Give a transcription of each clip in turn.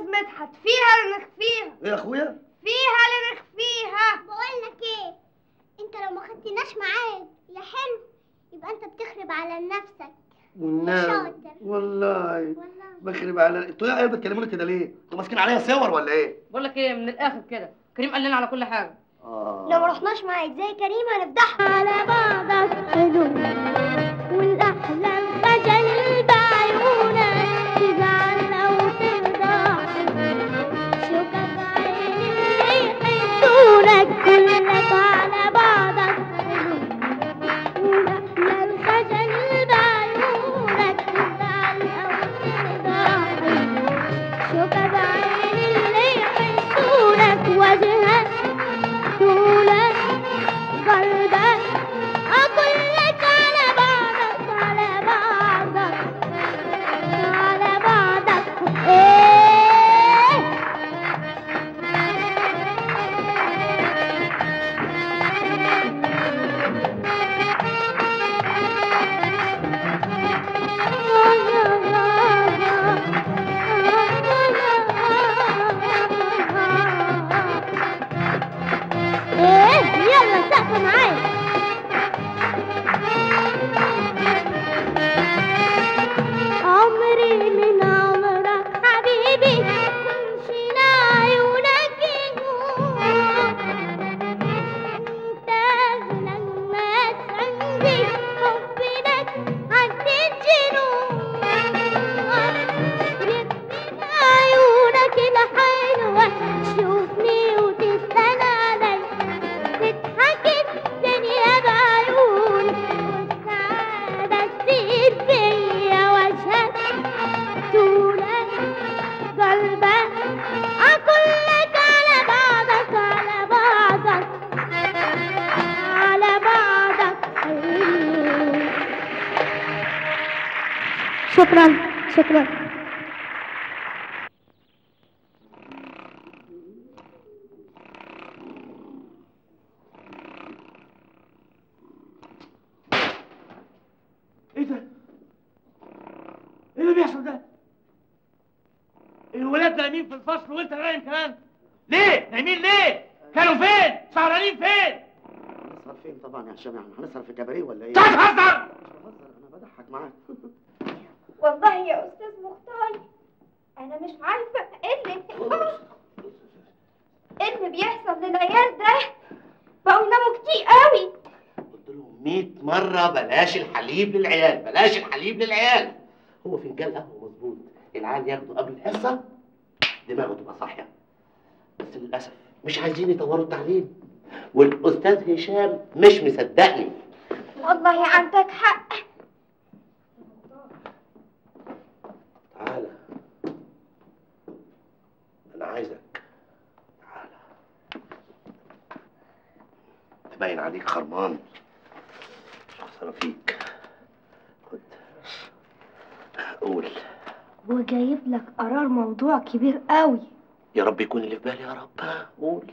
استاذ مدحت فيها اللي نخفيها ايه يا اخويا فيها اللي نخفيها بقول لك ايه انت لو ما خدتناش معاك يا حلو يبقى انت بتخرب على نفسك والنبي شاطر. والله والله بخرب على انتوا يا عيال بتكلموني كده ليه؟ انتوا ماسكين عليا صور ولا ايه؟ بقول لك ايه من الاخر كده كريم قال لنا على كل حاجه اه لو ما رحناش معاك زي كريم هنفضحها على بعضك حلو والاحلام خجل بعيونك تزعل او ترضى شوكك عين اللي يحسونك كلك على بعضك حلو والاحلام خجل بعيونك تزعل او ترضى شوكك عين اللي يحسونك وجهك طولك قلبك أكلك على بعضك على بعضك على بعضك إيه ايه يلا سقف معايا عمري من عمرك حبيبي كنشنا عيونك يهون انت اغلى الناس عندي حبي لك عد الجنون يكفي عيونك الحلوة تشوفني وتسأل علي تضحك الدنيا بعيون والسعادة تزيد فيا وجهك طولك قلبك أكلك على بعضك على بعضك على بعضك حلو شكرا شكرا ايه ده؟ ايه اللي بيحصل ده؟ الولاد نايمين في الفصل وانت نايم كمان؟ ليه؟ نايمين ليه؟ كانوا فين؟ سهرانين فين؟ هنسهر فين طبعا يا هشام يعني هنسهر في كباريه ولا ايه؟ تهزر! مش بهزر انا بضحك معاك والله يا استاذ مختار انا مش عارفه ايه اللي ايه اللي بيحصل للعيال ده بقوا يناموا كتير قوي قلت لهم 100 مرة بلاش الحليب للعيال، بلاش الحليب للعيال. هو فنجان قهوة مظبوط، العيال ياخدوا قبل الحصة دماغه تبقى صاحية. بس للأسف مش عايزين يطوروا التعليم. والأستاذ هشام مش مصدقني. والله عندك حق تعالى. أنا عايزك. تعالى. تبين عليك خرمان. مش خسارة فيك. خد. قول. هو جايب لك قرار موضوع كبير قوي يا رب يكون اللي في بالي يا رب قول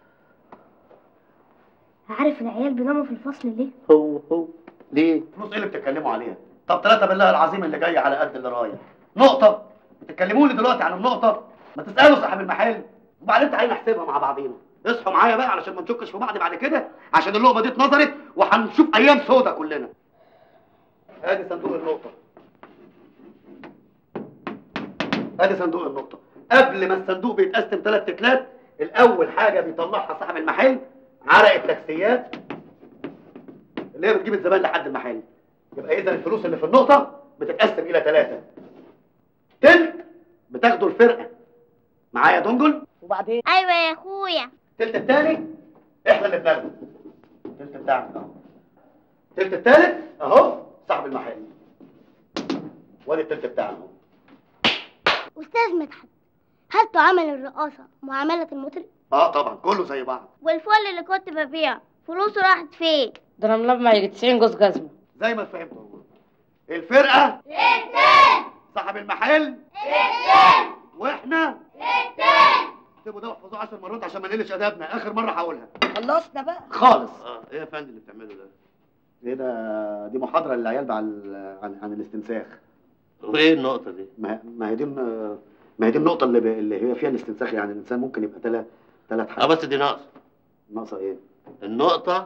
عارف العيال بيناموا في الفصل ليه؟ هو هو ليه؟ فلوس ايه اللي بتتكلموا عليها؟ طب ثلاثة بالله العظيم اللي جاي على قد اللي رايح نقطة بتتكلموني دلوقتي عن النقطة ما تسألوا صاحب المحل وبعدين تعالى نحسبها مع بعضينا اصحوا معايا بقى علشان ما نشكش في بعض بعد كده عشان اللقمة دي اتنظرت وهنشوف أيام سودا كلنا ادي صندوق النقطة ادي صندوق النقطة قبل ما الصندوق بيتقسم ثلاث تكلات الأول حاجة بيطلعها صاحب المحل عرق التاكسيات اللي هي بتجيب الزبائن لحد المحل يبقى اذا الفلوس اللي في النقطه بتتقسم الى ثلاثه تلت بتاخدوا الفرقه معايا دنجل وبعدين ايوه يا اخويا التلت الثاني احنا اللي بناخده التلت بتاعنا اهو التلت الثالث اهو صاحب المحل وادي التلت بتاعنا اهو استاذ مدحت هل تعامل الرقاصه معامله المطرب اه طبعا كله زي بعض والفل اللي كنت ببيعه فلوسه راحت فين ده انا ملمع يجي 90 جوز جزمه زي ما فهمت هو الفرقه الاثنين صاحب المحل الاثنين واحنا الاثنين اكتبوا ده واحفظوه 10 مرات عشان ما نقلش ادبنا اخر مره هقولها خلصنا بقى خالص اه ايه يا فندم اللي بتعمله ده ايه ده دي محاضره للعيال عن عن, عن الاستنساخ وايه النقطة دي؟ ما ما هي دي م- ما هي دي النقطه اللي, ب... اللي هي فيها الاستنساخ يعني الانسان ممكن يبقى ثلاث ثلاث اه حاجات بس دي ناقص ناقصه ايه النقطة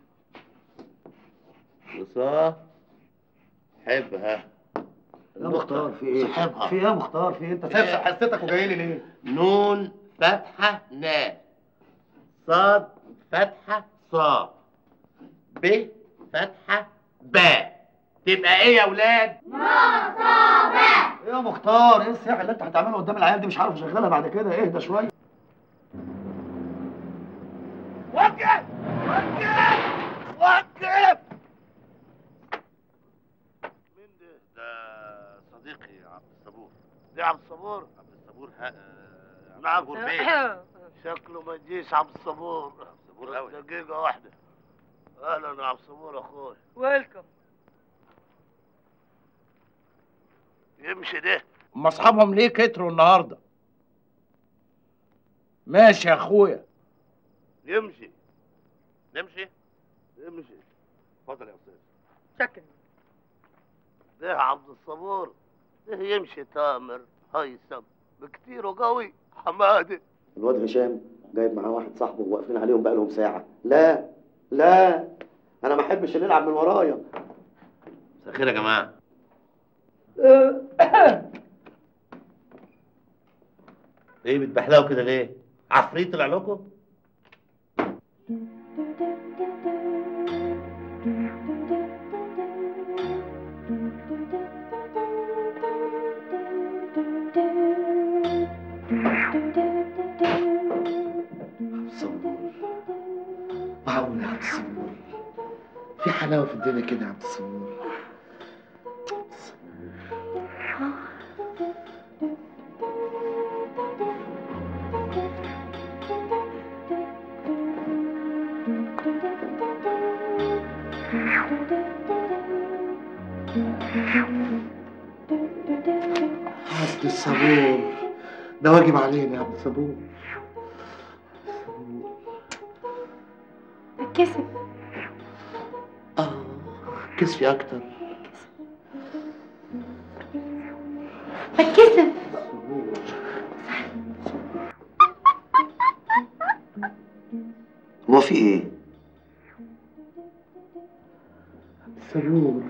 وصاحبها يا مختار في ايه صاحبها في ايه يا مختار في ايه انت سايب إيه؟ حصتك وجاي لي ليه نون فتحة نا صاد فتحة صا ب فتحة با تبقى ايه يا ولاد؟ ايه يا مختار ايه السياح اللي انت هتعمله قدام العيال دي مش عارف اشغلها بعد كده اهدى شويه وقف وقف وقف مين ده؟ ده صديقي عبد الصبور ده عبد الصبور؟ عبد الصبور ها نعم البيت شكله ما تجيش عبد الصبور عبد الصبور قوي دقيقة واحدة اهلا يا عبد الصبور اخوي ويلكم يمشي ده اما اصحابهم ليه كتروا النهارده ماشي يا اخويا يمشي نمشي يمشي اتفضل يا استاذ شكل ده عبد الصبور ده يمشي تامر هيثم بكتير وقوي حماده الواد هشام جايب معاه واحد صاحبه واقفين عليهم بقالهم ساعه لا لا انا ما احبش اللي يلعب من ورايا مساء الخير يا جماعه ايه بتبحلقوا كده ليه؟ عفريت طلع لكم؟ صبور معقول يا عبد الصبور في حلاوه في الدنيا كده يا عبد الصبور عبد الصبور ده واجب علينا يا عبد الصبور بتكسب اه كسفي اكتر بتكسب هو في ايه صبور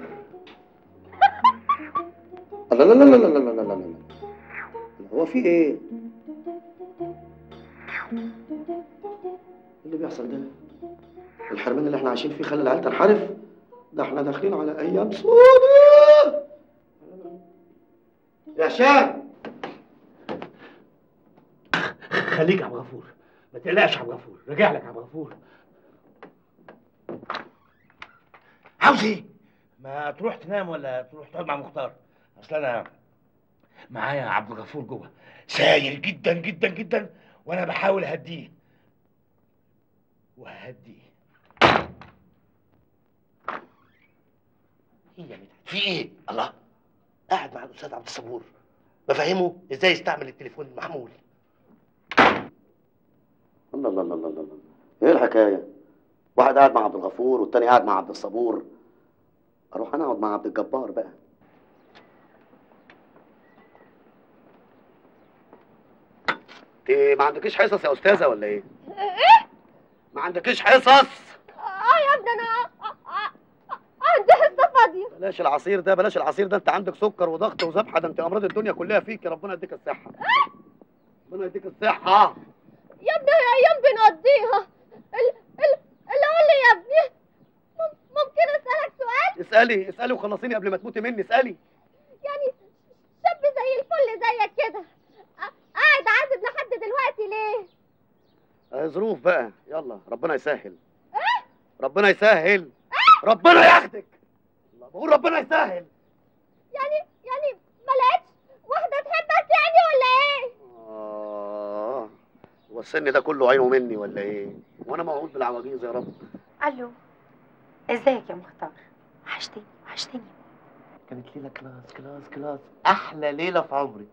لا لا لا لا لا لا لا لا لا لا هو في ايه إيه اللي بيحصل ده الحرمان اللي احنا عايشين فيه خلى العيال تنحرف ده احنا داخلين على ايام سودة يا هشام خليك يا عبد الغفور ما تقلقش يا عبد الغفور راجع لك يا عبد الغفور عاوز ايه؟ ما تروح تنام ولا تروح تقعد مع مختار اصل انا معايا عبد الغفور جوه ساير جدا جدا جدا وانا بحاول اهديه وهديه ايه يا مدحت في ايه؟ الله قاعد مع الاستاذ عبد الصبور بفهمه ازاي يستعمل التليفون المحمول الله الله الله الله الله ايه الحكايه واحد قاعد مع عبد الغفور والتاني قاعد مع عبد الصبور اروح انا اقعد مع عبد الجبار بقى انت ما عندكيش حصص يا استاذه ولا ايه ايه ما عندكيش حصص اه يا ابني انا عندي حصه فاضيه بلاش العصير ده بلاش العصير ده انت عندك سكر وضغط وذبحه ده انت امراض الدنيا كلها فيك ربنا يديك الصحه ربنا يديك الصحه يا ابني هي ايام بنقضيها ال ال اللي قول لي يا ابني مم- ممكن اسالك سؤال اسالي اسالي وخلصيني قبل ما تموتي مني اسالي يعني شاب زي الفل زيك كده ق- قاعد عازب لحد دلوقتي ليه آه، ظروف بقى يلا ربنا يسهل ايه ربنا يسهل ربنا ياخدك الله بقول ربنا يسهل يعني يعني ما لقيتش واحده تحبك يعني ولا ايه آه هو السن ده كله عينه مني ولا ايه؟ وانا موعود بالعواجيز يا رب الو ازيك يا مختار وحشتني وحشتني كانت ليله كلاس كلاس كلاس احلى ليله في عمري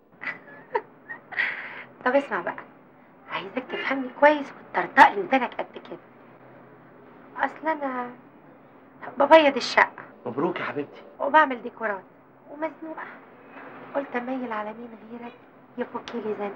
طب اسمع بقى عايزك تفهمني كويس وتطرطق لي ودانك قد كده اصل انا ببيض الشقه مبروك يا حبيبتي وبعمل ديكورات ومزنوقه قلت اميل على مين غيرك يفك لي زنقتي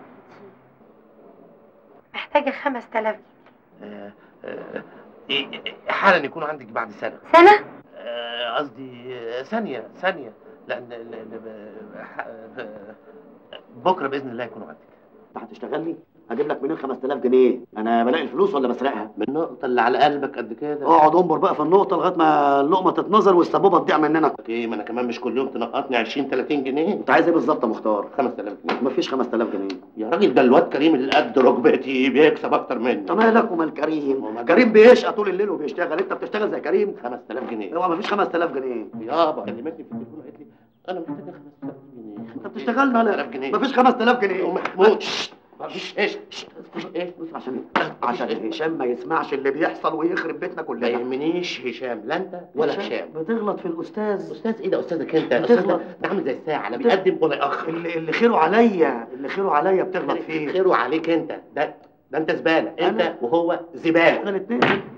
محتاجة خمس تلاف آه، آه، إيه- إيه- حالا يكون عندك بعد سنة سنة آه، قصدي آه، ثانية ثانية لأن لأن ب- ح- آه، بكرة بإذن الله يكونوا عندك انت هتشتغلني هجيب لك منين 5000 جنيه انا بلاقي الفلوس ولا بسرقها من النقطة اللي على قلبك قد كده اقعد انبر بقى في النقطه لغايه ما اللقمه تتنظر والسبوبه تضيع مننا ايه ما انا كمان مش كل يوم تنقطني 20 30 جنيه انت عايز ايه بالظبط يا مختار 5000 جنيه مفيش 5000 جنيه يا راجل ده الواد كريم اللي قد ركبتي بيكسب اكتر مني انت مالك ومال كريم وما- كريم بيشقى طول الليل وبيشتغل انت بتشتغل زي كريم 5000 جنيه اوعى مفيش 5000 جنيه يابا كلمتني في التليفون قالت لي انا محتاجه 5000 جنيه انت بتشتغلنا ولا 5000 جنيه مفيش 5000 يا جنيه محمود ششت. مفيش ايش ايه بص عشان عشان هشام ما يسمعش اللي بيحصل ويخرب بيتنا ما كلنا يهمنيش هشام لا انت ولا هشام بتغلط في الاستاذ استاذ ايه ده استاذك انت استاذ ده ده عامل زي الساعه لا بيقدم ولا ياخر اللي, اللي خيره عليا اللي خيره عليا بتغلط فيه خيره عليك انت ده ده انت زباله انت أنا؟ وهو زباله احنا الاثنين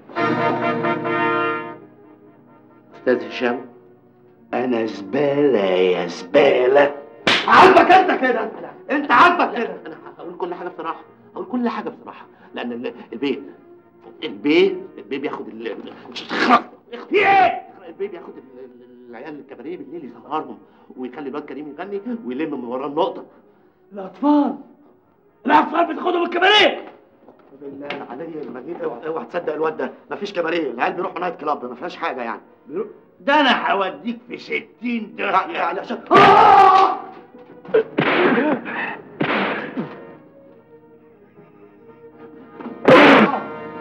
استاذ هشام انا زباله يا زباله عاجبك انت كده انت عاجبك كده انا هقول كل حاجه بصراحه هقول كل حاجه بصراحه لان ال- البيت البيه البيه بياخد ال في ايه؟ البيه بياخد ال- ال- العيال الكباريه بالليل يسهرهم ويخلي الواد كريم يغني ويلم من وراه النقطه الاطفال الاطفال بتاخدهم الكباريه بالله عليا المجيد اوعى اوعى تصدق الواد ده مفيش كباريه العيال بيروحوا نايت كلاب ما فيهاش حاجه يعني ده انا هوديك في 60 يعني داهيه عشان آه!